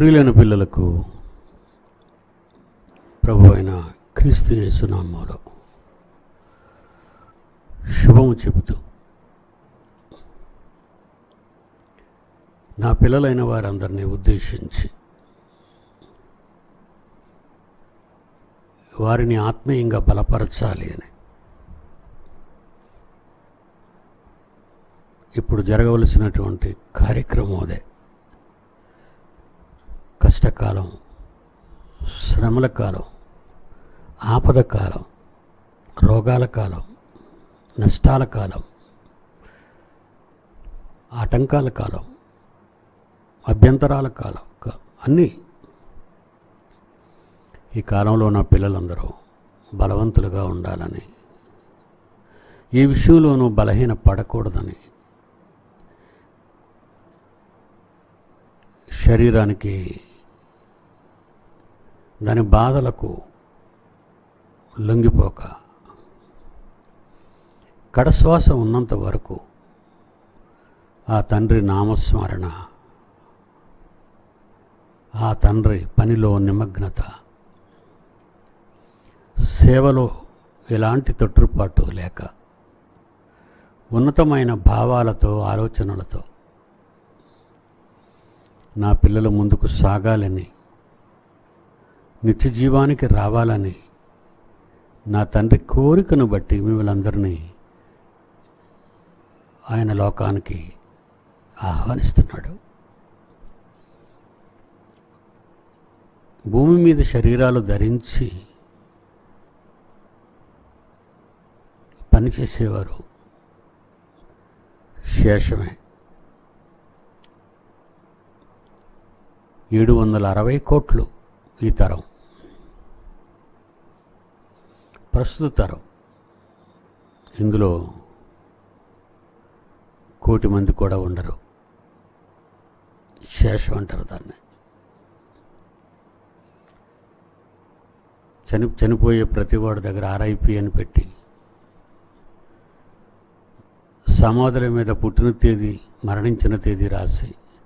ప్రియులైన పిల్లలకు ప్రభు అయిన క్రీస్తు యేసునామంలో శుభము చెబుతూ నా పిల్లలైన వారందరినీ ఉద్దేశించి వారిని ఆత్మీయంగా బలపరచాలి అని ఇప్పుడు జరగవలసినటువంటి కార్యక్రమం అదే కష్టకాలం శ్రమల కాలం ఆపద కాలం రోగాల కాలం నష్టాల కాలం ఆటంకాల కాలం అభ్యంతరాల కాలం క- అన్నీ ఈ కాలంలో నా పిల్లలందరూ బలవంతులుగా ఉండాలని ఈ విషయంలోనూ బలహీన పడకూడదని శరీరానికి దాని బాధలకు లొంగిపోక కడశ్వాస ఉన్నంత వరకు ఆ తండ్రి నామస్మరణ ఆ తండ్రి పనిలో నిమగ్నత సేవలో ఎలాంటి తొట్టుపాటు లేక ఉన్నతమైన భావాలతో ఆలోచనలతో నా పిల్లలు ముందుకు సాగాలని నిత్య జీవానికి రావాలని నా తండ్రి కోరికను బట్టి మిమ్మల్ని అందరినీ ఆయన లోకానికి ఆహ్వానిస్తున్నాడు భూమి మీద శరీరాలు ధరించి పనిచేసేవారు శేషమే ఏడు వందల అరవై కోట్లు ఈ తరం ప్రస్తుత తరం ఇందులో కోటి మంది కూడా ఉండరు శేషం అంటారు దాన్ని చని చనిపోయే ప్రతివాడి దగ్గర ఆర్ఐపి అని పెట్టి సమాధుల మీద పుట్టిన తేదీ మరణించిన తేదీ రాసి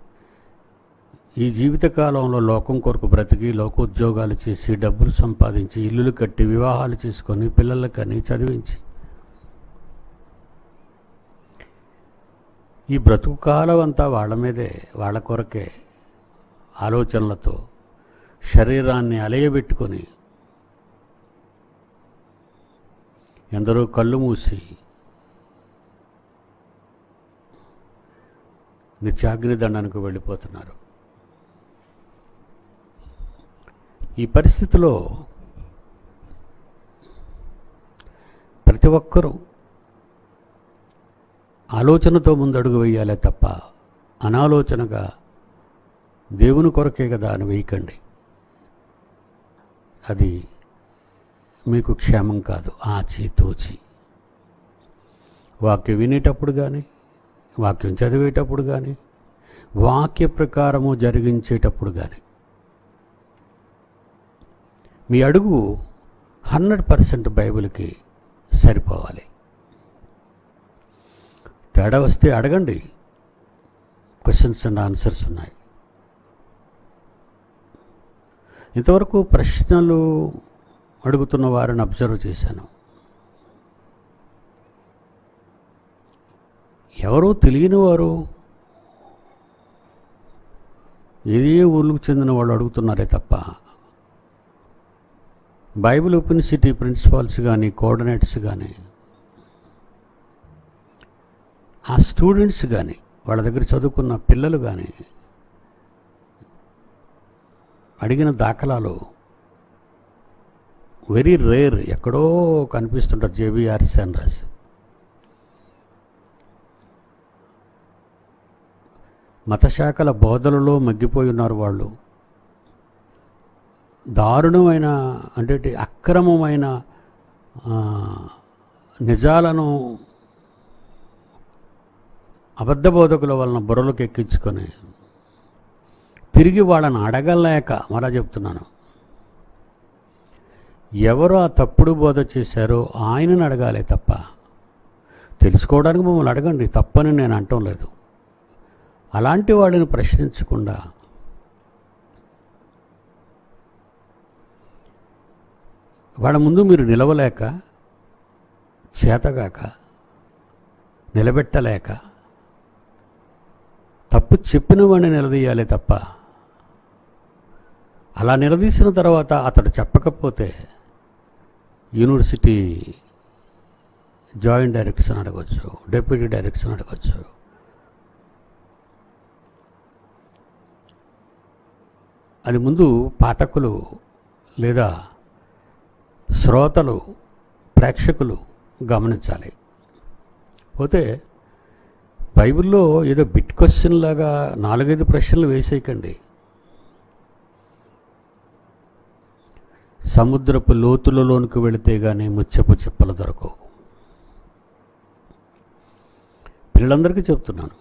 ఈ జీవితకాలంలో లోకం కొరకు బ్రతికి లోకోద్యోగాలు చేసి డబ్బులు సంపాదించి ఇల్లులు కట్టి వివాహాలు చేసుకొని పిల్లలకని చదివించి ఈ బ్రతుకు కాలం అంతా వాళ్ళ మీదే వాళ్ళ కొరకే ఆలోచనలతో శరీరాన్ని అలయబెట్టుకొని ఎందరో కళ్ళు మూసి నిత్యాగ్ని దండానికి వెళ్ళిపోతున్నారు ఈ పరిస్థితిలో ప్రతి ఒక్కరూ ఆలోచనతో ముందడుగు వేయాలే తప్ప అనాలోచనగా దేవుని కొరకే కదా అని వేయకండి అది మీకు క్షేమం కాదు ఆచి తూచి వాక్యం వినేటప్పుడు కానీ వాక్యం చదివేటప్పుడు కానీ వాక్య ప్రకారము జరిగించేటప్పుడు కానీ మీ అడుగు హండ్రెడ్ పర్సెంట్ బైబిల్కి సరిపోవాలి తేడా వస్తే అడగండి క్వశ్చన్స్ అండ్ ఆన్సర్స్ ఉన్నాయి ఇంతవరకు ప్రశ్నలు అడుగుతున్న వారిని అబ్జర్వ్ చేశాను ఎవరో తెలియని వారు ఏ ఊళ్ళకు చెందిన వాళ్ళు అడుగుతున్నారే తప్ప బైబిల్ ఓపెన్ సిటీ ప్రిన్సిపాల్స్ కానీ కోఆర్డినేట్స్ కానీ ఆ స్టూడెంట్స్ కానీ వాళ్ళ దగ్గర చదువుకున్న పిల్లలు కానీ అడిగిన దాఖలాలు వెరీ రేర్ ఎక్కడో కనిపిస్తుంటుంది జేబీఆర్సీ అని రాసి మతశాఖల బోధలలో మగ్గిపోయి ఉన్నారు వాళ్ళు దారుణమైన అంటే ఏంటి, అక్రమమైన ఆ, నిజాలను అబద్ధ బోధకుల వలన బుర్రలకు ఎక్కించుకొని తిరిగి వాళ్ళని అడగలేక మరా చెప్తున్నాను ఎవరు ఆ తప్పుడు బోధ చేశారో ఆయనను అడగాలి తప్ప తెలుసుకోవడానికి మమ్మల్ని అడగండి తప్పని నేను అంటం లేదు అలాంటి వాళ్ళని ప్రశ్నించకుండా వాళ్ళ ముందు మీరు నిలవలేక చేతగాక నిలబెట్టలేక తప్పు చెప్పిన వాడిని నిలదీయాలి తప్ప అలా నిలదీసిన తర్వాత అతడు చెప్పకపోతే యూనివర్సిటీ జాయింట్ డైరెక్షన్ అడగవచ్చు డెప్యూటీ డైరెక్షన్ అడగవచ్చు అది ముందు పాఠకులు లేదా శ్రోతలు ప్రేక్షకులు గమనించాలి పోతే బైబిల్లో ఏదో బిట్ క్వశ్చన్ లాగా నాలుగైదు ప్రశ్నలు వేసేయకండి సముద్రపు లోతులలోనికి వెళితే కానీ ముచ్చపు చిప్పలు దొరకవు పిల్లలందరికీ చెప్తున్నాను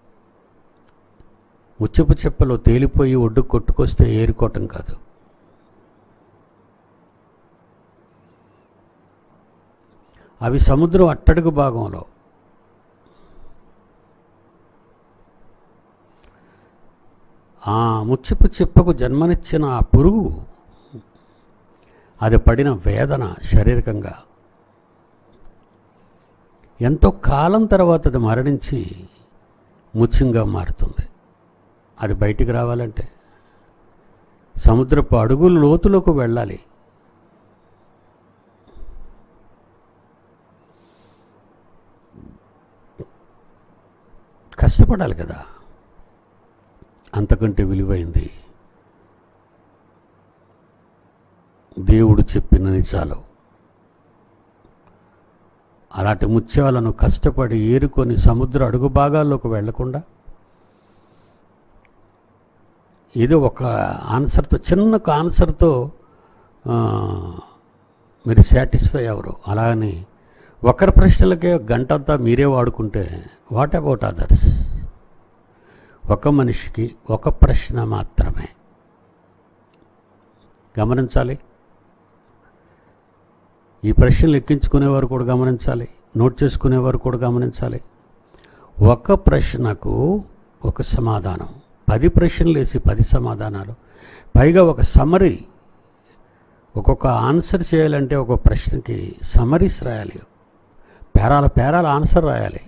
ముచ్చపు చెప్పలు తేలిపోయి ఒడ్డు కొట్టుకొస్తే ఏరుకోవటం కాదు అవి సముద్రం అట్టడుగు భాగంలో ఆ ముచ్చపు చెప్పకు జన్మనిచ్చిన ఆ పురుగు అది పడిన వేదన శారీరకంగా ఎంతో కాలం తర్వాత అది మరణించి ముత్యంగా మారుతుంది అది బయటికి రావాలంటే సముద్రపు అడుగుల లోతులోకి వెళ్ళాలి కష్టపడాలి కదా అంతకంటే విలువైంది దేవుడు చెప్పిన నిజాలు అలాంటి ముత్యాలను కష్టపడి ఏరుకొని సముద్ర అడుగు భాగాల్లోకి వెళ్లకుండా ఏదో ఒక ఆన్సర్తో చిన్న ఒక ఆన్సర్తో ఆ, మీరు సాటిస్ఫై అవ్వరు అలాగని ఒకరి ప్రశ్నలకే గంటంతా మీరే వాడుకుంటే వాట్ అబౌట్ అదర్స్ ఒక మనిషికి ఒక ప్రశ్న మాత్రమే గమనించాలి ఈ ప్రశ్నలు ఎక్కించుకునేవారు కూడా గమనించాలి నోట్ చేసుకునేవారు కూడా గమనించాలి ఒక ప్రశ్నకు ఒక సమాధానం పది ప్రశ్నలు వేసి పది సమాధానాలు పైగా ఒక సమరీ ఒక్కొక్క ఆన్సర్ చేయాలంటే ఒక ప్రశ్నకి సమరీస్ రాయాలి పేరాల పేరాల ఆన్సర్ రాయాలి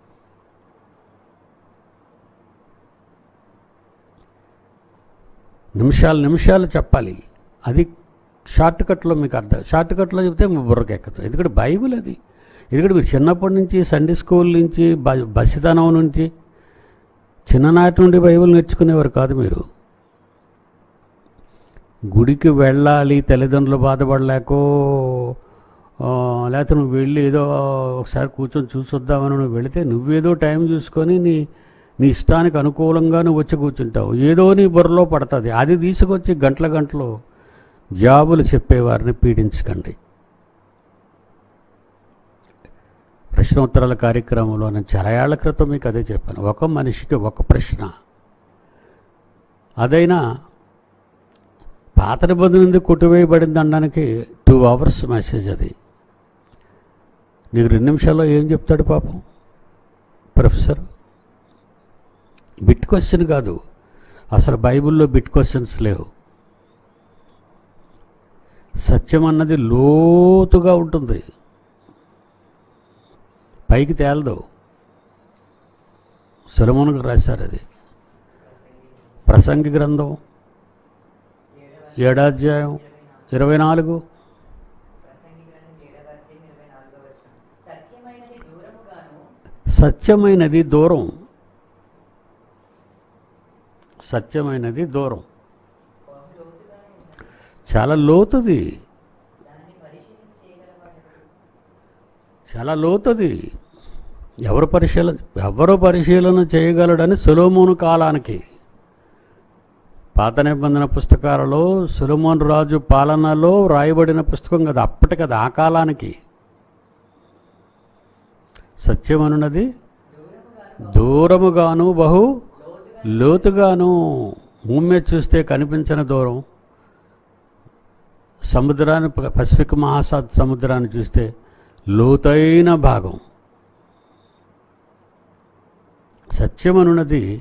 నిమిషాలు నిమిషాలు చెప్పాలి అది షార్ట్ కట్లో మీకు అర్థం షార్ట్ కట్లో చెప్తే మీ బుర్రకి ఎక్కదు ఎందుకంటే బైబిల్ అది ఎందుకంటే మీరు చిన్నప్పటి నుంచి సండే స్కూల్ నుంచి బ బసితనం నుంచి చిన్ననాటి నుండి బైబిల్ నేర్చుకునేవారు కాదు మీరు గుడికి వెళ్ళాలి తల్లిదండ్రులు బాధపడలేకో ఆ, లేకపోతే నువ్వు వెళ్ళి ఏదో ఒకసారి కూర్చొని చూసొద్దామని నువ్వు వెళితే నువ్వేదో టైం చూసుకొని నీ నీ ఇష్టానికి అనుకూలంగా నువ్వు వచ్చి కూర్చుంటావు ఏదో నీ బుర్రలో పడుతుంది అది తీసుకొచ్చి గంటల గంటలు జాబులు చెప్పేవారిని పీడించకండి ప్రశ్నోత్తరాల కార్యక్రమంలో నేను చాలా ఏళ్ల క్రితం మీకు అదే చెప్పాను ఒక మనిషికి ఒక ప్రశ్న అదైనా పాత నిబంధన ఎందుకు కొట్టివేయబడింది అనడానికి టూ అవర్స్ మెసేజ్ అది నీకు రెండు నిమిషాల్లో ఏం చెప్తాడు పాపం ప్రొఫెసర్ బిట్ క్వశ్చన్ కాదు అసలు బైబిల్లో బిట్ క్వశ్చన్స్ లేవు సత్యం అన్నది లోతుగా ఉంటుంది పైకి తేలదు సులమునకు రాశారు అది ప్రసంగి గ్రంథం ఏడాధ్యాయం ఇరవై నాలుగు ప్రసంగి గ్రంథం ఏడవ అధ్యాయం ఇరవై నాలుగవ వచనం సత్యమైనది దూరముగాను సత్యమైనది దూరం సత్యమైనది దూరం బహు లోతుగాను ఉన్నది చాలా లోతుది దాన్ని పరిశీలన చేయగలవాడు చాలా లోతుది ఎవరు పరిశీలన ఎవరు పరిశీలన చేయగలడని సులోమోను కాలానికి పాత నిబంధన పుస్తకాలలో సులోమోన్ రాజు పాలనలో రాయబడిన పుస్తకం కదా అప్పటి కదా ఆ కాలానికి సత్యం అనున్నది దూరముగాను బహు లోతుగాను భూమి మీద చూస్తే కనిపించని దూరం సముద్రాన్ని ప- పసిఫిక్ మహాసా సముద్రాన్ని చూస్తే లోతైన భాగం సత్యమనున్నది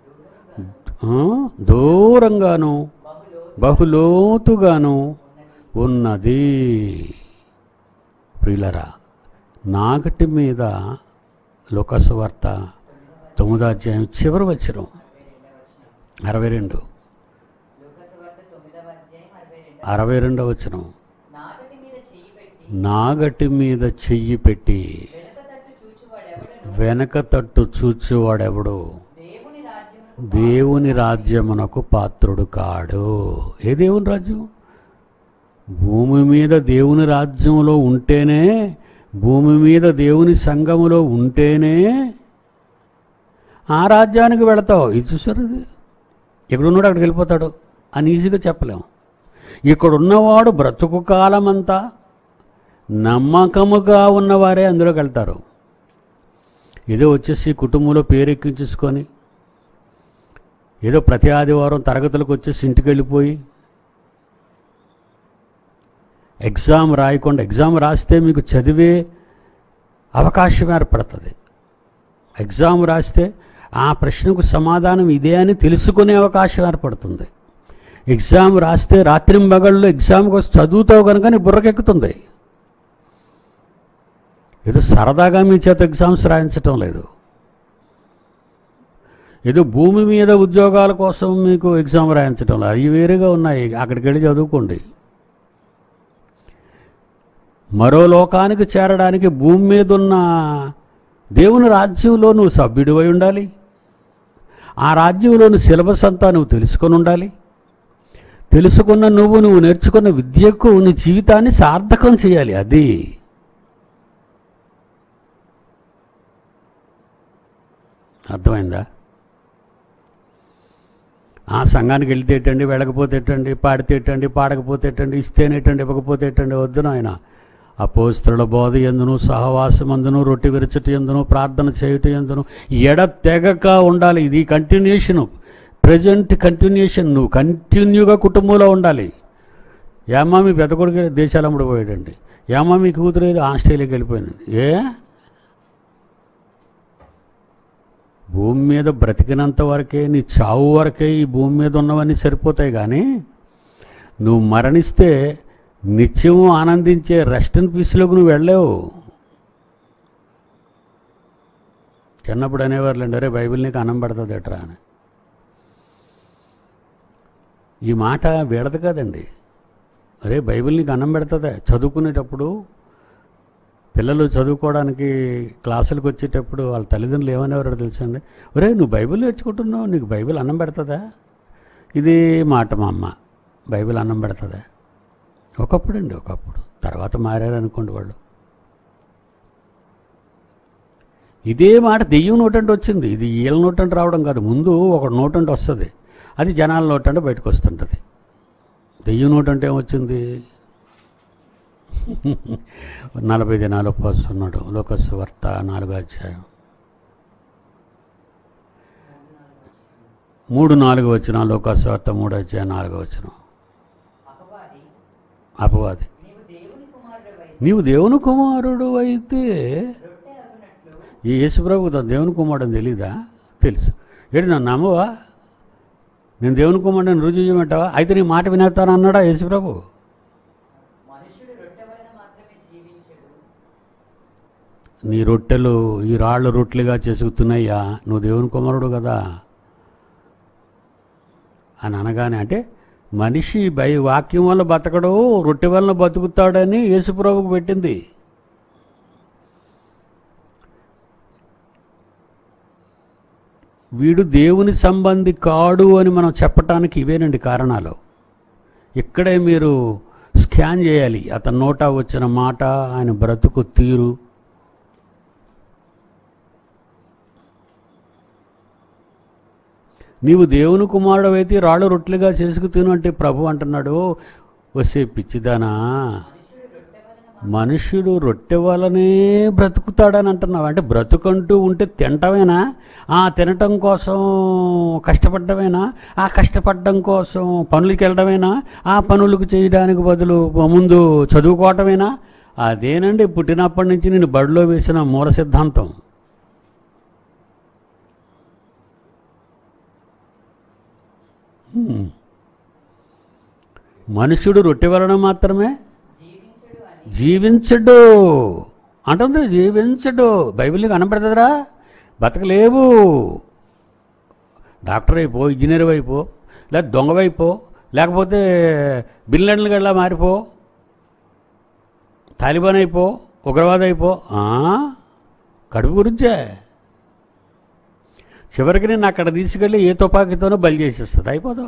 ఆ, దూరంగాను బహులోతుగాను ఉన్నది ప్రియులరా నాగటి మీద లోకసు వార్త తొమ్మిదో అధ్యాయం చివరి వచ్చిన అరవై రెండు లోకసవార్త తొమ్మిదవ అధ్యాయం అరవై రెండు అరవై రెండవ వచనం నాగటి మీద చెయ్యి పెట్టి నాగటి మీద చెయ్యి పెట్టి వెనుక తట్టు చూచువాడెవడను వెనక తట్టు చూచువాడెవడు దేవుని రాజ్యమును దేవుని రాజ్యమునకు పాత్రుడు కాడు ఏ దేవుని రాజ్యం భూమి మీద దేవుని రాజ్యంలో ఉంటేనే భూమి మీద దేవుని సంఘములో ఉంటేనే ఆ రాజ్యానికి వెళతావు ఇది చూసారు ఇది ఎక్కడున్నాడు అక్కడికి వెళ్ళిపోతాడు అని ఈజీగా చెప్పలేం ఇక్కడ ఉన్నవాడు బ్రతుకు కాలమంతా నమ్మకముగా ఉన్నవారే అందులోకి వెళ్తారు ఏదో వచ్చేసి కుటుంబంలో పేరెక్కించేసుకొని ఏదో ప్రతి ఆదివారం తరగతులకు వచ్చేసి ఇంటికి వెళ్ళిపోయి ఎగ్జామ్ రాయకుండా ఎగ్జామ్ రాస్తే మీకు చదివే అవకాశం ఏర్పడుతుంది ఎగ్జామ్ రాస్తే ఆ ప్రశ్నకు సమాధానం ఇదే అని తెలుసుకునే అవకాశం ఏర్పడుతుంది ఎగ్జామ్ రాస్తే రాత్రింబగళ్ళు ఎగ్జామ్కి వచ్చి చదువుతావు కనుక నీ బుర్రకెక్కుతుంది ఏదో సరదాగా మీ చేత ఎగ్జామ్స్ రాయించటం లేదు ఏదో భూమి మీద ఉద్యోగాల కోసం మీకు ఎగ్జామ్ రాయించటం లేదు అవి వేరేగా ఉన్నాయి అక్కడికి వెళ్ళి చదువుకోండి మరో లోకానికి చేరడానికి భూమి మీద ఉన్న దేవుని రాజ్యంలో నువ్వు సభ్యుడివై ఉండాలి ఆ రాజ్యంలోని సిలబస్ అంతా నువ్వు తెలుసుకొని ఉండాలి తెలుసుకున్న నువ్వు నువ్వు నేర్చుకున్న విద్యకు నీ జీవితాన్ని సార్థకం చేయాలి అది అర్థమైందా ఆ సంఘానికి వెళ్తే ఎట్టండి వెళ్ళకపోతే ఎట్టండి పాడితే ఎట్టండి పాడకపోతే ఎట్టండి ఇస్తేనేటండి ఇవ్వకపోతే ఎట్టండి వద్దు నాయన అపోస్తుల బోధ ఎందును సహవాసమందును రొట్టె విరచట ఎందును ప్రార్థన చేయుట ఎందును ఎడ తెగక ఉండాలి ఇది కంటిన్యూషను ప్రజెంట్ కంటిన్యూషన్ నువ్వు కంటిన్యూగా కుటుంబంలో ఉండాలి ఏమా మీ పెద్ద కొడుకు దేశాలమ్మడి పోయాడండి ఏమా మీ కూతురు ఏదో ఆస్ట్రేలియాకి వెళ్ళిపోయింది ఏ భూమి మీద బ్రతికినంత వరకే నీ చావు వరకే ఈ భూమి మీద ఉన్నవన్నీ సరిపోతాయి కానీ నువ్వు మరణిస్తే నిత్యము ఆనందించే రెస్ట్ అండ్ పీస్లోకి నువ్వు వెళ్ళలేవు చిన్నప్పుడు అనేవారులేండి అరే బైబిల్ నీకు అన్నం పెడుతుంది ఎట్రా అని ఈ మాట వీడదు కదండి అరే బైబిల్ నీకు అన్నం పెడుతుందా చదువుకునేటప్పుడు పిల్లలు చదువుకోవడానికి క్లాసులకు వచ్చేటప్పుడు వాళ్ళ తల్లిదండ్రులు ఏమనేవారో తెలుసండి ఒరే నువ్వు బైబిల్ నేర్చుకుంటున్నావు నీకు బైబిల్ అన్నం పెడుతుందా ఇది మాట మా అమ్మ బైబిల్ అన్నం పెడుతుందా ఒకప్పుడు అండి ఒకప్పుడు తర్వాత మారారు అనుకోండి వాళ్ళు ఇదే మాట దెయ్యం నోటంటే వచ్చింది ఇది ఈల నోటంటే రావడం కాదు ముందు ఒక నోటంటే వస్తుంది అది జనాల నోటంటే బయటకు వస్తుంటుంది దెయ్యం నోటంటే ఏమొచ్చింది నలభై దినాలు ఉపవాస్తున్నాడు లోకస్ వార్త నాలుగో అధ్యాయం మూడు నాలుగు వచ్చిన లోకస్ వార్త మూడు అధ్యాయం నాలుగో వచ్చిన అపవాది అపవాది నీవు దేవుని కుమారుడవై నీవు దేవుని కుమారుడు అయితే రొట్టె అరుగునట్లు ఈ యేసుప్రభు తన దేవుని కుమారుడు అని తెలీదా తెలుసు ఏంటి నన్ను నమ్మవా నేను దేవుని కుమారుడిని రుజువు చేయమంటావా అయితే నీ మాట వినేస్తాను అన్నాడా యేసుప్రభు మనుషుడు రొట్టె వలన మాత్రమే జీవించడు నీ రొట్టెలు ఈ రాళ్ళు రొట్టెలుగా చేసుకుతున్నాయ్యా నువ్వు దేవుని కుమారుడు కదా అని అనగానే అంటే మనిషి బై వాక్యం వల్ల బతకడు రొట్టె వలన బతుకుతాడని యేసుప్రభుకు పెట్టింది వీడు దేవుని సంబంధి కాడు అని మనం చెప్పటానికి ఇవేనండి కారణాలు ఇక్కడే మీరు స్కాన్ చేయాలి అతని నోట వచ్చిన మాట ఆయన బ్రతుకు తీరు నీవు దేవుని కుమారుడు అయితే రాళ్ళు రొట్టెలుగా చేసుకు తిను అంటే ప్రభు అంటున్నాడు వసే పిచ్చిదానా మనుష్యుడు రొట్టె వలనే బ్రతుకుతాడని అంటున్నావు అంటే బ్రతుకంటూ ఉంటే తినటమేనా ఆ తినటం కోసం కష్టపడ్డమేనా ఆ కష్టపడడం కోసం పనులకి వెళ్ళడమేనా ఆ పనులకు చేయడానికి బదులు ముందు చదువుకోవటమేనా అదేనండి పుట్టినప్పటి నుంచి నేను బడిలో వేసిన మూల సిద్ధాంతం హ్మ్. మనుష్యుడు రొట్టె వలన మాత్రమే జీవించుడు అని జీవించడు అంటుంది జీవించడు బైబిల్ని కనపడుతుందిరా బతకలేవు డాక్టర్ అయిపో ఇంజనీర్ అయిపో లేదా దొంగవైపో లేకపోతే బిల్లెండ్లు గల్లా మారిపో తాలిబాన్ అయిపో ఉగ్రవాద అయిపో ఆ? కడుపు గురించే చివరికి నేను అక్కడ తీసుకెళ్ళి ఏ తుపాకీతోనో బలి చేసేస్తుంది అయిపోదు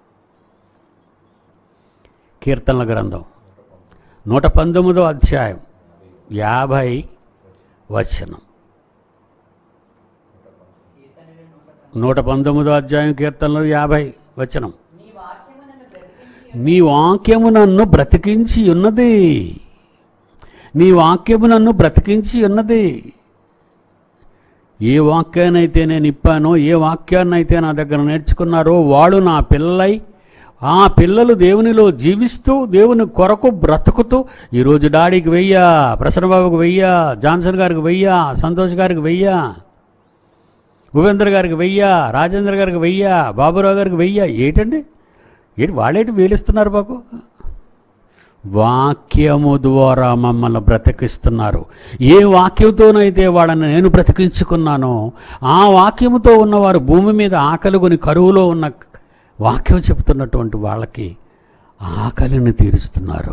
కీర్తనల గ్రంథం నూట పంతొమ్మిదో అధ్యాయం యాభై వచనం కీర్తనలు నూట నూట పంతొమ్మిదో అధ్యాయం కీర్తనలు యాభై వచనం నీ వాక్యము నన్ను బ్రతికించి నీ వాక్యము నన్ను బ్రతికించి ఉన్నది నీ వాక్యము నన్ను బ్రతికించి ఉన్నది ఏ వాక్యాన్నైతే నేను ఇప్పానో ఏ వాక్యాన్నైతే నా దగ్గర నేర్చుకున్నారో వాడు నా పిల్లలై ఆ పిల్లలు దేవునిలో జీవిస్తూ దేవుని కొరకు బ్రతుకుతూ ఈరోజు డాడీకి వెయ్యా ప్రసన్నబాబుకి వెయ్యా జాన్సన్ గారికి వెయ్యా సంతోష్ గారికి వెయ్యా ఉపేంద్ర గారికి వెయ్యా రాజేంద్ర గారికి వెయ్యా బాబురావు గారికి వెయ్యా ఏంటండి ఏంటి వాళ్ళేంటి వేలిస్తున్నారు బాకు వాక్యము ద్వారా మమ్మల్ని బ్రతికిస్తున్నారు ఏ వాక్యంతోనైతే వాళ్ళని నేను బ్రతికించుకున్నానో ఆ వాక్యముతో ఉన్నవారు భూమి మీద ఆకలిగొని కరువులో ఉన్న వాక్యం చెప్తున్నటువంటి వాళ్ళకి ఆకలిని తీరుస్తున్నారు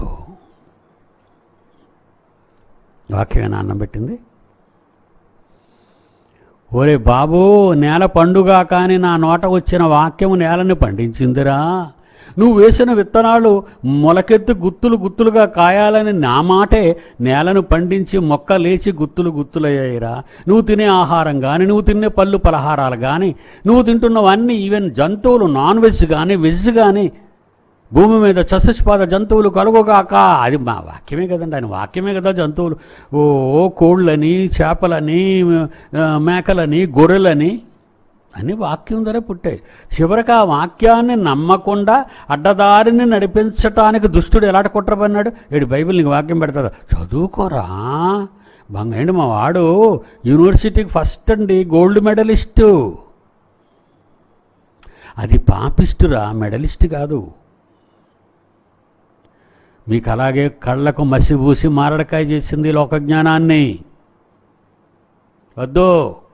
వాక్యమే అన్నం పెట్టింది ఓరే బాబు నేల పండుగ కానీ నా నోట వచ్చిన వాక్యము నేలని పండించిందిరా నువ్వు వేసిన విత్తనాలు మొలకెత్తి గుత్తులు గుత్తులుగా కాయాలని నా మాటే నేలను పండించి మొక్క లేచి గుత్తులు గుత్తులయ్యాయిరా నువ్వు తినే ఆహారం కానీ నువ్వు తినే పళ్ళు పలహారాలు కానీ నువ్వు తింటున్నవన్నీ ఈవెన్ జంతువులు నాన్ వెజ్ కానీ వెజ్ కానీ భూమి మీద చతుష్పాద జంతువులు కలుగుగాక అది మా వాక్యమే కదండి ఆయన వాక్యమే కదా జంతువులు ఓ ఓ కోళ్ళని చేపలని ఆ, మేకలని గొర్రెలని అన్ని వాక్యం ధర పుట్టాయి చివరికి ఆ వాక్యాన్ని నమ్మకుండా అడ్డదారిని నడిపించటానికి దుష్టుడు ఎలాంటి కుట్రపన్నాడు ఏడు బైబిల్ నీకు వాక్యం పెడతాడు చదువుకోరా బంగండి మా వాడు యూనివర్సిటీకి ఫస్ట్ అండి గోల్డ్ మెడలిస్టు అది పాపిస్టురా మెడలిస్ట్ కాదు మీకు అలాగే కళ్ళకు మసి పూసి మారడకాయ చేసింది లోక జ్ఞానాన్ని వద్దు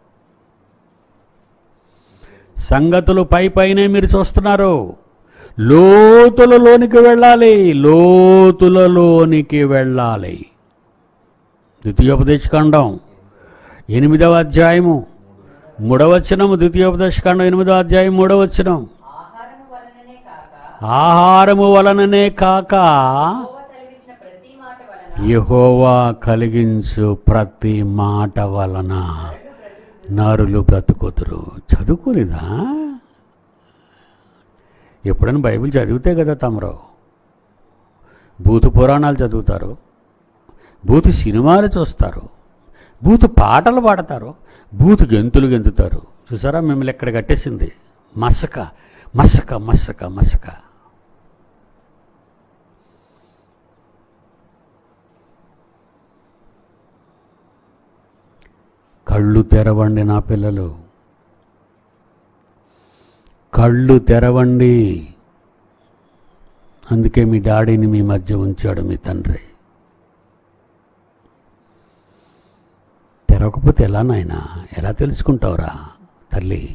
సంగతులు పై పైనే మీరు చూస్తున్నారు లోతులలోనికి వెళ్ళాలి లోతులలోనికి వెళ్ళాలి ద్వితీయోపదేశకాండం ఎనిమిదవ అధ్యాయము మూడవచనము ద్వితీయోపదేశకాండం ఎనిమిదవ అధ్యాయం మూడవచనం ఆహారము వలననే కాక ఆహారము వలననే కాక యెహోవా సెలవిచ్చిన ప్రతి మాట వలన యెహోవా కలిగించు ప్రతి మాట వలన నరులు బ్రతుకుతురు చదువుకోలేదా ఎప్పుడైనా బైబిల్ చదివితే కదా తమరు భూత పురాణాలు చదువుతారు భూత సినిమాలు చూస్తారు భూత పాటలు పాడతారు భూత గెంతులు గెంతుతారు చూసారా మిమ్మల్ని ఎక్కడ కట్టేసింది మసక మసక మసక మసక కళ్ళు తెరవండి నా పిల్లలు కళ్ళు తెరవండి అందుకే మీ డాడీని మీ మధ్య ఉంచాడు మీ తండ్రి తెరవకపోతే ఎలా నాయనా ఎలా తెలుసుకుంటావురా తల్లి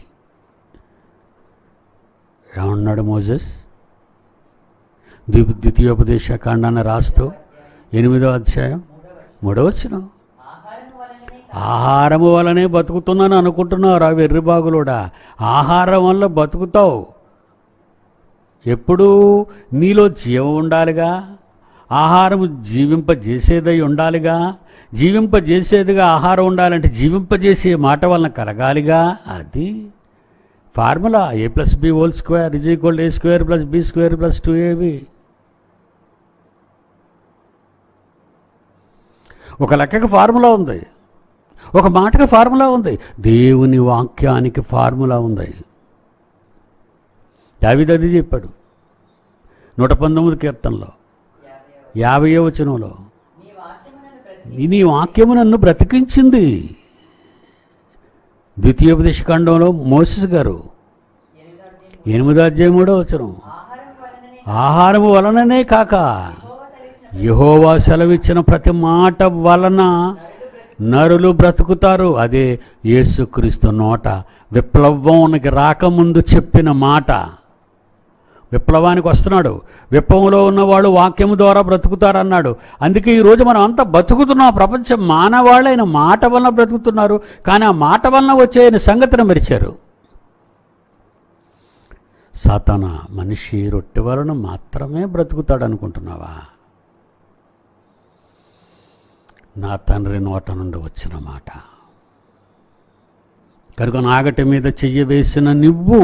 ఏమన్నాడు మోజెస్ ద్వి ద్వితీయోపదేశ కాండాన్ని రాస్తూ ఎనిమిదో అధ్యాయం మూడవచనం ఆహారము వలననే ఆహారము వల్లనే బతుకుతున్నాను అనుకుంటున్నావు రా వెర్రిబాగులోడా ఆహారం వల్ల బతుకుతావు ఎప్పుడూ నీలో జీవం ఉండాలిగా ఆహారం జీవింపజేసేదై ఉండాలిగా జీవింపజేసేదిగా ఆహారం ఉండాలంటే జీవింపజేసే మాట వలన కలగాలిగా అది formula A plus B whole square is equal A square plus B square plus two AB ఒక లెక్కకి ఫార్ములా ఉంది ఒక మాటకి ఫార్ములా ఉంది దేవుని వాక్యానికి ఫార్ములా ఉంది దావిది అది చెప్పాడు నూట పంతొమ్మిది కీర్తనలో యాభై యాభై వచనంలో నీ వాక్యము నన్ను ప్రతి ఈ నీ వాక్యము నన్ను బ్రతికించింది ద్వితీయోపదేశ ఖండంలో మోసెస్ గారు ఎనిమిదో అధ్యాయం ఎనిమిదో అధ్యాయం మూడో వచనం ఆహారం వలననే ఆహారము వలననే కాక యెహోవా సెలవిచ్చిన యహోవా సెలవిచ్చిన ప్రతి మాట వలన నరులు బ్రతుకుతారు అదే యేసుక్రీస్తు నోట విప్లవానికి రాకముందు చెప్పిన మాట విప్లవానికి వస్తున్నాడు విప్లవంలో ఉన్నవాళ్ళు వాక్యము ద్వారా బ్రతుకుతారన్నాడు అందుకే ఈరోజు మనం అంతా బతుకుతున్నాం ప్రపంచం మానవాళ్ళైన మాట వలన బ్రతుకుతున్నారు కానీ ఆ మాట వలన వచ్చే సంగతిని మరిచారు సాతాన మనిషి రొట్టె వలన మాత్రమే బ్రతుకుతాడు అనుకుంటున్నావా నా తండ్రి నోట నుండి వచ్చిన మాట కనుక నాగటి మీద చెయ్యి వేసిన నువ్వు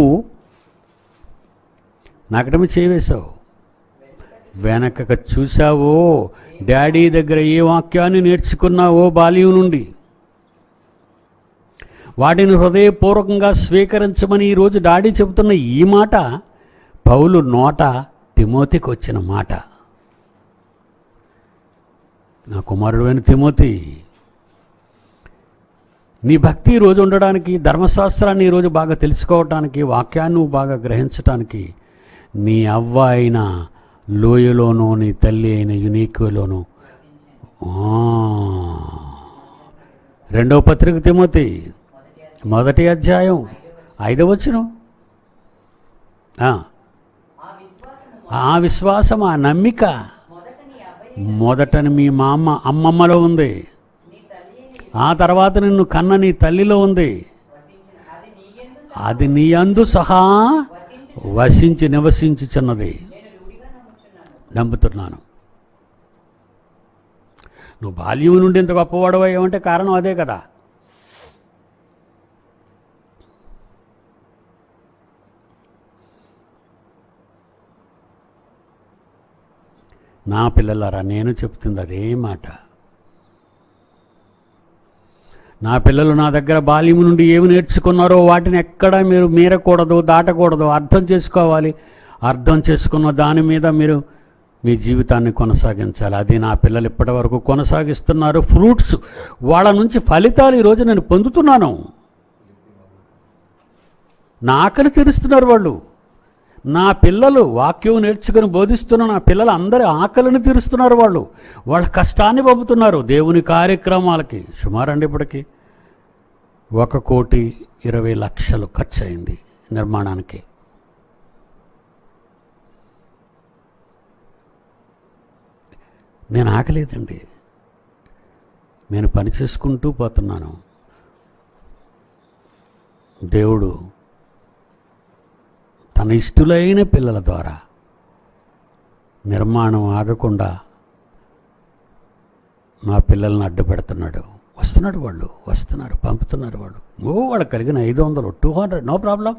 నాగటి మీద చెయ్యి వేశావు వెనకక చూసావో డాడీ దగ్గర ఏ వాక్యాన్ని నేర్చుకున్నావో బాల్యం నుండి వాటిని హృదయపూర్వకంగా స్వీకరించమని ఈరోజు డాడీ చెబుతున్న ఈ మాట పౌలు నోట తిమోతికి వచ్చిన మాట నా కుమారుడు తిమోతి నీ భక్తి ఈ రోజు ఉండడానికి ధర్మశాస్త్రాన్ని ఈరోజు బాగా తెలుసుకోవటానికి వాక్యాన్ని నువ్వు బాగా గ్రహించటానికి నీ అవ్వ అయిన లోయలోనూ నీ తల్లి అయిన యునీకులోనూ రెండవ పత్రిక తిమోతి మొదటి అధ్యాయం ఐదవ వచనం ఆ, ఆ విశ్వాసము ఆ విశ్వాసం ఆ నమ్మిక మొదట నీ అబ్బాయి మొదట మీ మా అమ్మ అమ్మమ్మలో ఉంది నీ తల్లి అయిన ఆ తర్వాత నిన్ను కన్న నీ తల్లిలో ఉంది వసించిన అది నీ యందు అది నీ అందు సహా వసించు వసించి నివసించుచున్నది నేను రూఢిగా నమ్ముచున్నాను నమ్ముతున్నాను నువ్వు బాల్యం నుండి ఇంత గొప్పవాడు అయ్యావంటే కారణం అదే కదా నా పిల్లలారా నేను చెప్తుంది అదే మాట నా పిల్లలు నా దగ్గర బాల్యం నుండి ఏమి నేర్చుకున్నారో వాటిని ఎక్కడా మీరు మీరకూడదు దాటకూడదు అర్థం చేసుకోవాలి అర్థం చేసుకున్న దాని మీద మీరు మీ జీవితాన్ని కొనసాగించాలి అది నా పిల్లలు ఇప్పటి వరకు కొనసాగిస్తున్నారు ఫ్రూట్స్ వాళ్ళ నుంచి ఫలితాలు ఈరోజు నేను పొందుతున్నాను నా ఆకలి తీరుస్తున్నారు వాళ్ళు నా పిల్లలు వాక్యం నేర్చుకుని బోధిస్తున్న నా పిల్లలు అందరి ఆకలిని తీరుస్తున్నారు వాళ్ళు వాళ్ళ కష్టాన్ని పంపుతున్నారు దేవుని కార్యక్రమాలకి సుమారండి ఇప్పటికి ఒక కోటి ఇరవై లక్షలు ఖర్చు అయింది నిర్మాణానికి నేను ఆకలేదండి నేను పని చేసుకుంటూ పోతున్నాను దేవుడు తన ఇష్టులైన పిల్లల ద్వారా నిర్మాణం ఆగకుండా నా పిల్లల్ని అడ్డుపెడుతున్నాడు వస్తున్నాడు వాళ్ళు వస్తున్నారు పంపుతున్నారు వాళ్ళు ఓ వాళ్ళకి కలిగిన ఐదు వందలు టూ హండ్రెడ్ నో ప్రాబ్లం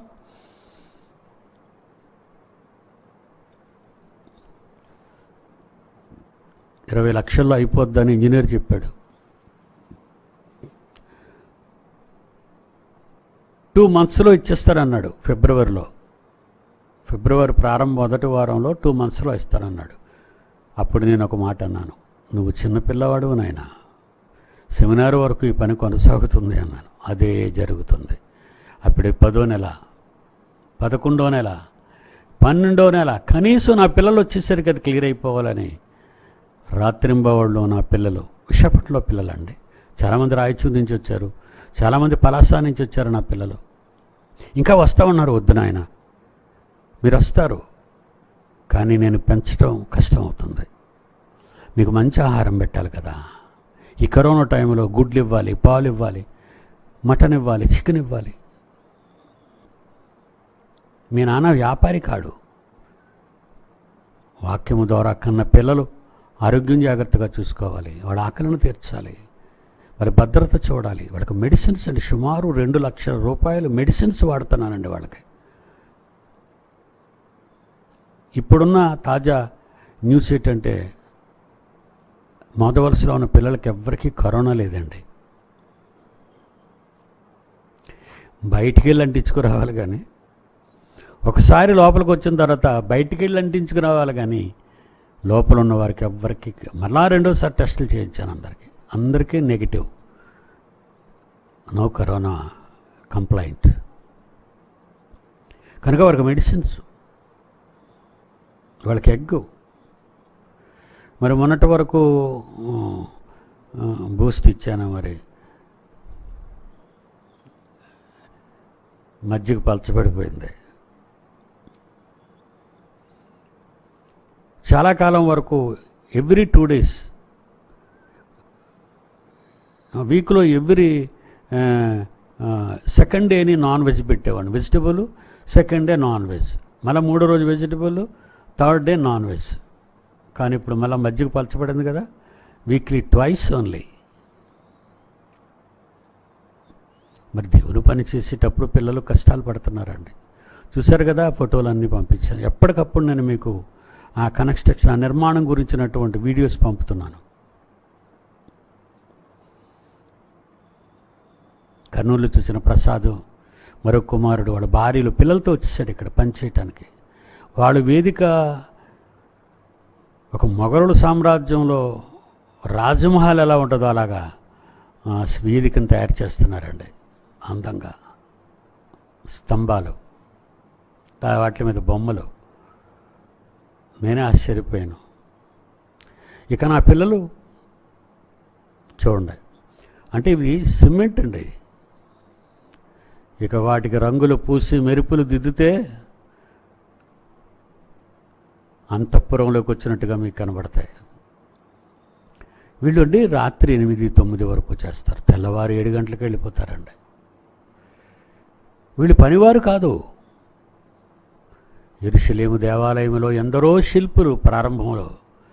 ఇరవై లక్షల్లో అయిపోద్దని ఇంజనీర్ చెప్పాడు టూ మంత్స్లో ఇచ్చేస్తారన్నాడు ఫిబ్రవరిలో ఫిబ్రవరి ప్రారంభ మొదటి వారంలో టూ మంత్స్లో ఇస్తానన్నాడు అప్పుడు నేను ఒక మాట అన్నాను నువ్వు చిన్నపిల్లవాడు నాయన సెమినార్ వరకు ఈ పని కొనసాగుతుంది అన్నాను అదే జరుగుతుంది అప్పుడే పదో నెల పదకొండో నెల పన్నెండో నెల కనీసం నా పిల్లలు వచ్చేసరికి అది క్లియర్ అయిపోవాలని రాత్రింబవాళ్ళు నా పిల్లలు విశాఖపట్నంలో పిల్లలండి చాలామంది రాయచూరు నుంచి వచ్చారు చాలామంది పలాసా నుంచి వచ్చారు నా పిల్లలు ఇంకా వస్తామన్నారు వద్దు నాయన మీరు వస్తారు కానీ నేను పెంచడం కష్టం అవుతుంది మీకు మంచి ఆహారం పెట్టాలి కదా ఈ కరోనా టైంలో గుడ్లు ఇవ్వాలి పాలు ఇవ్వాలి మటన్ ఇవ్వాలి చికెన్ ఇవ్వాలి మీ నాన్న వ్యాపారి కాడు వాక్యము ద్వారా కన్న పిల్లలు ఆరోగ్యం జాగ్రత్తగా చూసుకోవాలి వాళ్ళ ఆకలిని తీర్చాలి వాళ్ళ భద్రత చూడాలి వాళ్ళకి మెడిసిన్స్ అండి సుమారు రెండు లక్షల రూపాయలు మెడిసిన్స్ వాడుతున్నానండి వాళ్ళకి ఇప్పుడున్న తాజా న్యూస్ ఏంటంటే మొదవలసలో ఉన్న పిల్లలకి ఎవ్వరికీ కరోనా లేదండి బయటికి వెళ్ళి అంటించుకురావాలి కానీ ఒకసారి లోపలికి వచ్చిన తర్వాత బయటికి వెళ్ళి అంటించుకురావాలి కానీ లోపల ఉన్న వారికి ఎవ్వరికి మళ్ళా రెండోసారి టెస్టులు చేయించాను అందరికీ అందరికీ నెగిటివ్ నో కరోనా కంప్లైంట్ కనుక వారికి మెడిసిన్స్ వాళ్ళకి ఎగ్గు మరి మొన్నటి వరకు ఆ, బూస్ట్ ఇచ్చాను మరి మజ్జిగ పలచబడిపోయింది చాలా కాలం వరకు ఎవ్రీ టూ డేస్ వీక్లో ఎవ్రీ సెకండ్ డేని నాన్ వెజ్ పెట్టేవాడిని vegetable second day non veg మళ్ళీ మూడో రోజు vegetable third day non veg కానీ ఇప్పుడు మళ్ళీ మజ్జిగ పలచబడింది కదా వీక్లీ ట్వైస్ ఓన్లీ మరి దేవుని పని చేసేటప్పుడు పిల్లలు కష్టాలు పడుతున్నారండి చూశారు కదా ఆ ఫోటోలు అన్నీ పంపించాను ఎప్పటికప్పుడు నేను మీకు ఆ కన్స్ట్రక్షన్ ఆ నిర్మాణం గురించినటువంటి వీడియోస్ పంపుతున్నాను కర్నూలు చూసిన ప్రసాద్ మరో కుమారుడు వాళ్ళ భార్యలు పిల్లలతో వచ్చేసాడు ఇక్కడ పని చేయటానికి వాళ్ళు వేదిక ఒక మొఘలుల సామ్రాజ్యంలో రాజమహల్ ఎలా ఉంటుందో అలాగా ఆ వేదికను తయారు చేస్తున్నారండి అందంగా స్తంభాలు తా- వాటి మీద బొమ్మలు నేనే ఆశ్చర్యపోయాను ఇక నా పిల్లలు చూడండి అంటే ఇది సిమెంట్ అండి ఇది ఇక వాటికి రంగులు పూసి మెరుపులు దిద్దితే అంతఃపురంలోకి వచ్చినట్టుగా మీకు కనబడతాయి వీళ్ళు అండి రాత్రి ఎనిమిది తొమ్మిది వరకు చేస్తారు తెల్లవారు ఏడు గంటలకు వెళ్ళిపోతారండి వీళ్ళు పనివారు కాదు ఎరుషలేము దేవాలయంలో ఎందరో శిల్పులు ప్రారంభంలో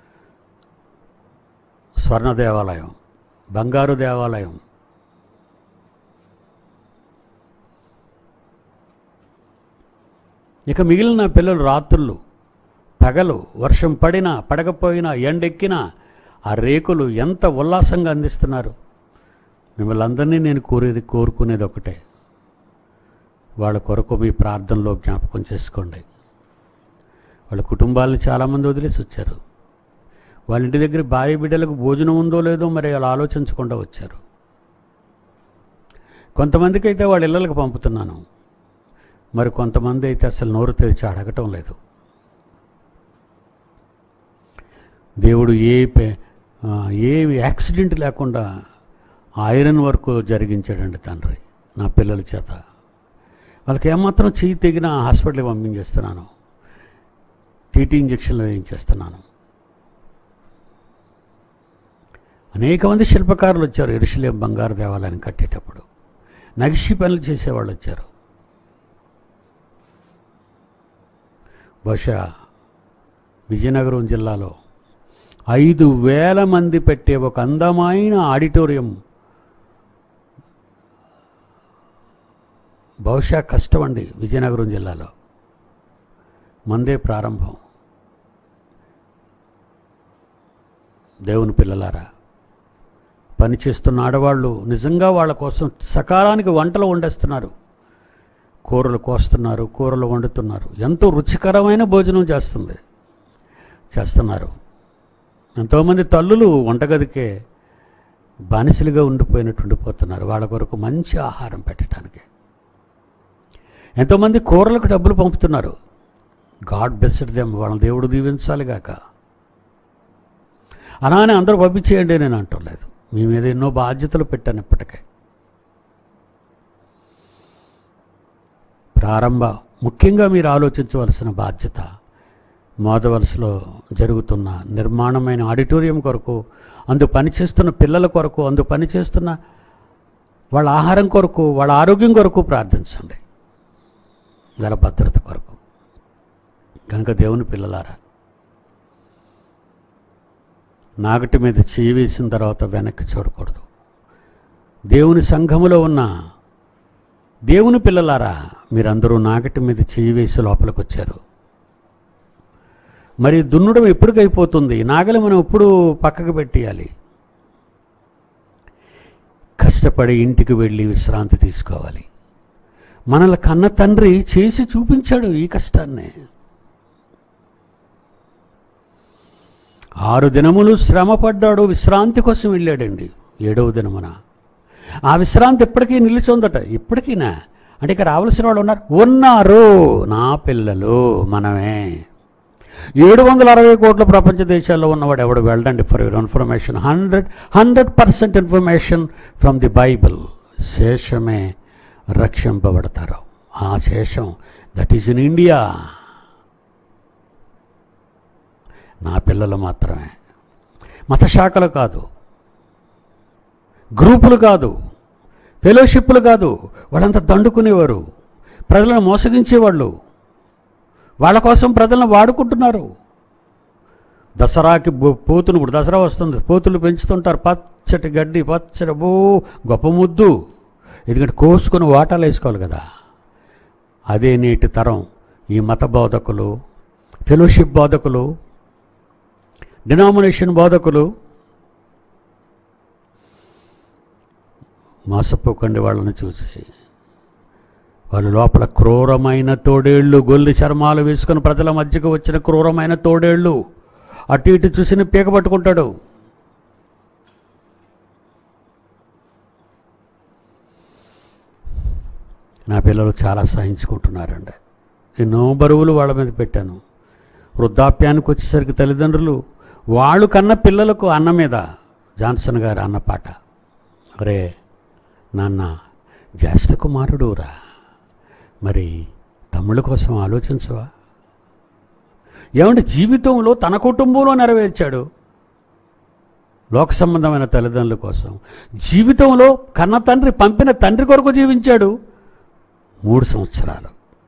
స్వర్ణ దేవాలయం బంగారు దేవాలయం ఇక మిగిలిన పిల్లలు రాత్రులు పగలు వర్షం పడినా పడకపోయినా ఎండెక్కినా ఆ రేకులు ఎంత ఉల్లాసంగా అందిస్తున్నారు మిమ్మల్ని అందరినీ నేను కోరేది కోరుకునేది ఒకటే వాళ్ళ కొరకు మీ ప్రార్థనలో జ్ఞాపకం చేసుకోండి వాళ్ళ కుటుంబాలను చాలామంది వదిలేసి వచ్చారు వాళ్ళ ఇంటి దగ్గర భార్య బిడ్డలకు భోజనం ఉందో లేదో మరి వాళ్ళు ఆలోచించకుండా వచ్చారు కొంతమందికి అయితే వాళ్ళ ఇళ్ళకి పంపుతున్నాను మరి కొంతమంది అయితే అసలు నోరు తెరిచి అడగటం లేదు దేవుడు ఏ పే- ఆ, ఏ యాక్సిడెంట్ లేకుండా ఐరన్ వర్క్ జరిగించాడండి తండ్రి నా పిల్లల చేత వాళ్ళకి ఏమాత్రం చెయ్యి తెగిన హాస్పిటల్కి పంపించేస్తున్నాను టీటీ ఇంజక్షన్లు వేయించేస్తున్నాను అనేక మంది శిల్పకారులు వచ్చారు ఎరుసలేం బంగారు దేవాలయాన్ని కట్టేటప్పుడు నగిషి పనులు చేసేవాళ్ళు వచ్చారు బహుశా విజయనగరం జిల్లాలో ఐదు వేల మంది పెట్టే ఒక అందమైన ఆడిటోరియం బహుశా కష్టం అండి విజయనగరం జిల్లాలో మందే ప్రారంభం దేవుని పిల్లలారా పని చేస్తున్న ఆడవాళ్ళు నిజంగా వాళ్ళ కోసం సకాలానికి వంటలు వండేస్తున్నారు కూరలు కోస్తున్నారు కూరలు వండుతున్నారు ఎంతో రుచికరమైన భోజనం చేస్తుంది చేస్తున్నారు ఎంతోమంది తల్లులు వంటగదికే బానిసలుగా ఉండిపోయినట్టు ఉండిపోతున్నారు వాళ్ళ కొరకు మంచి ఆహారం పెట్టడానికి ఎంతోమంది కూరలకు డబ్బులు పంపుతున్నారు గాడ్ బ్లెస్డ్ దెమ్ వాళ్ళ దేవుడు దీవించాలి గాక అలానే అందరూ పంపించేయండి నేను అంటలేదు మీ మీద ఎన్నో బాధ్యతలు పెట్టాను ఇప్పటికే ప్రారంభ ముఖ్యంగా మీరు ఆలోచించవలసిన బాధ్యత మోదవలసలో జరుగుతున్న నిర్మాణమైన ఆడిటోరియం కొరకు అందు పనిచేస్తున్న పిల్లల కొరకు అందు పనిచేస్తున్న వాళ్ళ ఆహారం కొరకు వాళ్ళ ఆరోగ్యం కొరకు ప్రార్థించండి వాళ్ళ భద్రత కొరకు కనుక దేవుని పిల్లలారా నాగటి మీద చేయి వేసిన తర్వాత వెనక్కి చూడకూడదు దేవుని సంఘములో ఉన్న దేవుని పిల్లలారా మీరందరూ నాగటి మీద చేయి వేసి లోపలికి వచ్చారు మరి దున్నడం ఎప్పటికైపోతుంది నాగలి మనం ఎప్పుడు పక్కకు పెట్టేయాలి కష్టపడి ఇంటికి వెళ్ళి విశ్రాంతి తీసుకోవాలి మనల కన్న తండ్రి చేసి చూపించాడు ఈ కష్టాన్ని ఆరు దినములు శ్రమపడ్డాడు విశ్రాంతి కోసం వెళ్ళాడండి ఏడవ దినమున ఆ విశ్రాంతి ఎప్పటికీ నిలిచుందట ఇప్పటికీనా అంటే ఇక రావాల్సిన వాళ్ళు ఉన్నారు ఉన్నారు నా పిల్లలు మనమే ఏడు వందల అరవై కోట్ల ప్రపంచ దేశాల్లో ఉన్నవాడు ఎవడు వెళ్ళండి for your information hundred hundred percent information from the Bible శేషమే రక్షింపబడతారు ఆ శేషం దట్ ఈస్ ఇన్ ఇండియా నా పిల్లలు మాత్రమే మత శాఖలు కాదు గ్రూపులు కాదు ఫెలోషిప్లు కాదు వాళ్ళంతా దండుకునేవారు ప్రజలను మోసగించేవాళ్ళు వాళ్ళ కోసం ప్రజలను వాడుకుంటున్నారు దసరాకి బో- పోతును ఇప్పుడు దసరా వస్తుంది పోతులు పెంచుతుంటారు పచ్చటి గడ్డి పచ్చటి బో గొప్ప ముద్దు ఎందుకంటే కోసుకొని వాటాలు వేసుకోవాలి కదా అదే నేటి తరం ఈ మత బోధకులు ఫెలోషిప్ బోధకులు డినామినేషన్ బోధకులు మోసపోకండి వాళ్ళని చూసి వాళ్ళు లోపల క్రూరమైన తోడేళ్ళు గొల్లి చర్మాలు వేసుకుని ప్రజల మధ్యకు వచ్చిన క్రూరమైన తోడేళ్ళు అటు ఇటు చూసిన పీక పట్టుకుంటాడు నా పిల్లలు చాలా సహించుకుంటున్నారండి ఎన్నో బరువులు వాళ్ళ మీద పెట్టాను వృద్ధాప్యానికి వచ్చేసరికి తల్లిదండ్రులు వాళ్ళు కన్న పిల్లలకు అన్న మీద జాన్సన్ గారి అన్న పాట అరే నాన్న జ్యేష్ఠ కుమారుడు రా మరి తమ్ముళ్ళ కోసం ఆలోచించవా ఏమంటే జీవితంలో తన కుటుంబంలో నెరవేర్చాడు లోక సంబంధమైన తల్లిదండ్రుల కోసం జీవితంలో కన్న తండ్రి పంపిన తండ్రి కొరకు జీవించాడు మూడు సంవత్సరాలు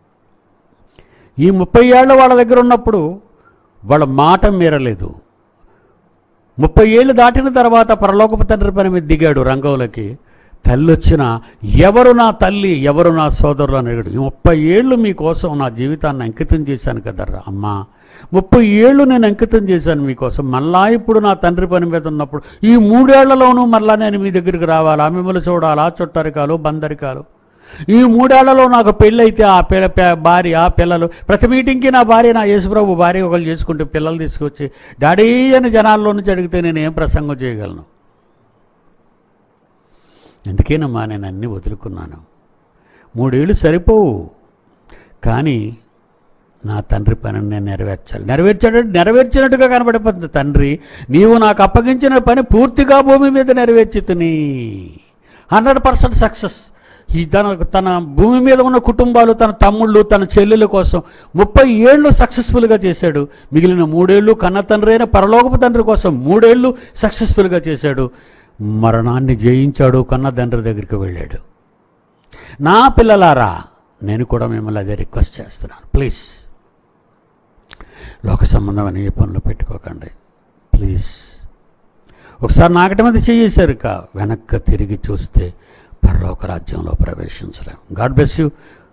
ఈ ముప్పై ఏళ్ళ వాళ్ళ దగ్గర ఉన్నప్పుడు వాళ్ళ మాట మీరలేదు ముప్పై ఏళ్ళు దాటిన తర్వాత పరలోకపు తండ్రి పని మీద దిగాడు రంగంలోకి తల్లి వచ్చిన ఎవరు నా తల్లి ఎవరు నా సోదరులు అని అడిగాడు ఈ ముప్పై ఏళ్ళు మీకోసం నా జీవితాన్ని అంకితం చేశాను కదర్రా అమ్మా ముప్పై ఏళ్ళు నేను అంకితం చేశాను మీకోసం మళ్ళా ఇప్పుడు నా తండ్రి పని మీద ఉన్నప్పుడు ఈ మూడేళ్లలోనూ మళ్ళా నేను మీ దగ్గరికి రావాలా మిమ్మల్ని చూడాలా చుట్టరికాలు బందరికాలు ఈ మూడేళ్లలో నాకు పెళ్ళైతే ఆ పిల్ల పే- భార్య ఆ పిల్లలు ప్రతి మీటింగ్కి నా భార్య నా యేసుప్రభు భార్య ఒకళ్ళు చేసుకుంటే పిల్లలు తీసుకొచ్చి డాడీ అని జనాల్లో నుంచి అడిగితే నేను ఏం ప్రసంగం చేయగలను అందుకేనమ్మా నేను అన్నీ వదులుకున్నాను మూడేళ్ళు సరిపోవు కానీ నా తండ్రి పనిని నేను నెరవేర్చాలి నెరవేర్చాడు నెరవేర్చినట్టుగా కనబడిపోతుంది తండ్రి నీవు నాకు అప్పగించిన పని పూర్తిగా భూమి మీద నెరవేర్చితిని హండ్రెడ్ పర్సెంట్ సక్సెస్ ఈ తన తన భూమి మీద ఉన్న కుటుంబాలు తన తమ్ముళ్ళు తన చెల్లెల కోసం ముప్పై ఏళ్ళు సక్సెస్ఫుల్గా చేశాడు మిగిలిన మూడేళ్ళు కన్న తండ్రి అయిన పరలోకపు తండ్రి కోసం మూడేళ్ళు సక్సెస్ఫుల్గా చేశాడు మరణాన్ని జయించాడు కన్న తండ్రి దగ్గరికి వెళ్ళాడు నా పిల్లలారా నేను కూడా మిమ్మల్ని అదే రిక్వెస్ట్ చేస్తున్నాను ప్లీజ్ లోక సంబంధమైన ఏ పనులు పెట్టుకోకండి ప్లీజ్ ఒకసారి నాకటి మీద చేసేసారు కా వెనక్కి తిరిగి చూస్తే పరలోక రాజ్యంలో ప్రవేశించలేం గాడ్ బ్లెస్ యూ